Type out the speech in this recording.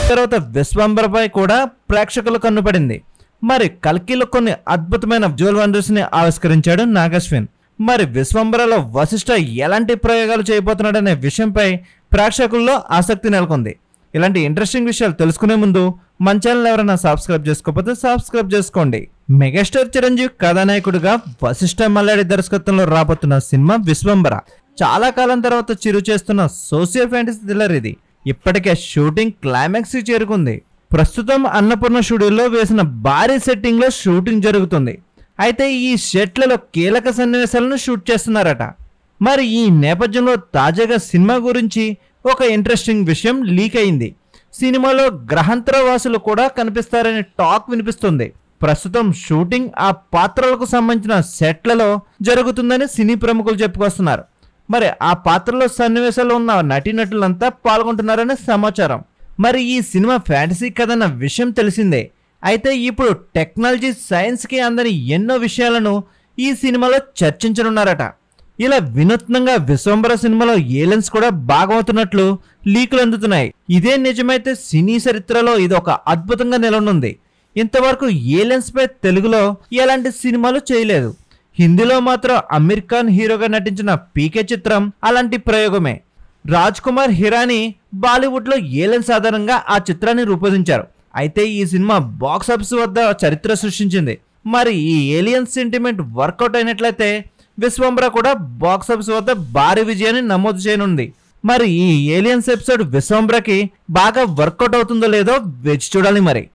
తర్వాత విశ్వంబరపై కూడా ప్రేక్షకుల కన్నుపడింది మరి కల్కిలో కొన్ని అద్భుతమైన విజువల్ వండర్స్ ని ఆవిష్కరించాడు నాగశ్విన్ మరి విశ్వంబరలో వశిష్ఠ ఎలాంటి ప్రయోగాలు చేయబోతున్నాడనే విషయంపై ప్రేక్షకుల్లో ఆసక్తి నెలకొంది ఇలాంటి ఇంట్రెస్టింగ్ విషయాలు తెలుసుకునే ముందు మన ఛానల్ ఎవరైనా సబ్స్క్రైబ్ చేసుకోకపోతే సబ్స్క్రైబ్ చేసుకోండి మెగాస్టార్ చిరంజీవి కథానాయకుడిగా వశిష్ఠ మల్లాడి దర్శకత్వంలో రాబోతున్న సినిమా విశ్వంబర చాలా కాలం తర్వాత చిరు చేస్తున్న సోషియల్ ఫ్యాంటసీ థ్రిల్లర్ ఇది ఇప్పటికే షూటింగ్ క్లైమాక్స్ కి చేరుకుంది ప్రస్తుతం అన్నపూర్ణ స్టూడియోలో వేసిన భారీ సెట్టింగ్ లో షూటింగ్ జరుగుతుంది అయితే ఈ సెట్లలో కీలక సన్నివేశాలను షూట్ చేస్తున్నారట మరి ఈ నేపథ్యంలో తాజాగా సినిమా గురించి ఒక ఇంట్రెస్టింగ్ విషయం లీక్ అయింది సినిమాలో గ్రహాంతర వాసులు కూడా కనిపిస్తారనే టాక్ వినిపిస్తుంది ప్రస్తుతం షూటింగ్ ఆ పాత్రలకు సంబంధించిన సెట్లలో జరుగుతుందని సినీ ప్రముఖులు చెప్పుకొస్తున్నారు మరి ఆ పాత్రలో సన్నివేశాలు ఉన్న నటీనటులంతా పాల్గొంటున్నారనే సమాచారం మరి ఈ సినిమా ఫ్యాంటసీ కథన్న విషయం తెలిసిందే అయితే ఇప్పుడు టెక్నాలజీ సైన్స్కి అందని ఎన్నో విషయాలను ఈ సినిమాలో చర్చించనున్నారట ఇలా వినూత్నంగా విశ్వంబర సినిమాలో ఏలియన్స్ కూడా భాగమవుతున్నట్లు లీకులు అందుతున్నాయి ఇదే నిజమైతే సినీ చరిత్రలో ఇది ఒక అద్భుతంగా నిలవనుంది ఇంతవరకు ఏలియన్స్ పై తెలుగులో ఎలాంటి సినిమాలు చేయలేదు హిందీలో మాత్రం అమీర్ ఖాన్ హీరోగా నటించిన పీకే చిత్రం అలాంటి ప్రయోగమే రాజ్ కుమార్ హిరానీ బాలీవుడ్లో ఏలియన్స్ ఆధారంగా ఆ చిత్రాన్ని రూపొందించారు అయితే ఈ సినిమా బాక్స్ ఆఫీస్ వద్ద చరిత్ర సృష్టించింది మరి ఈ ఏలియన్ సెంటిమెంట్ వర్కౌట్ అయినట్లయితే విశ్వంబర కూడా బాక్స్ ఆఫీస్ వద్ద భారీ విజయాన్ని నమోదు చేయనుంది మరి ఈ ఏలియన్స్ ఎపిసోడ్ విశ్వంబరకి బాగా వర్కౌట్ అవుతుందో లేదో వేచి చూడాలి మరి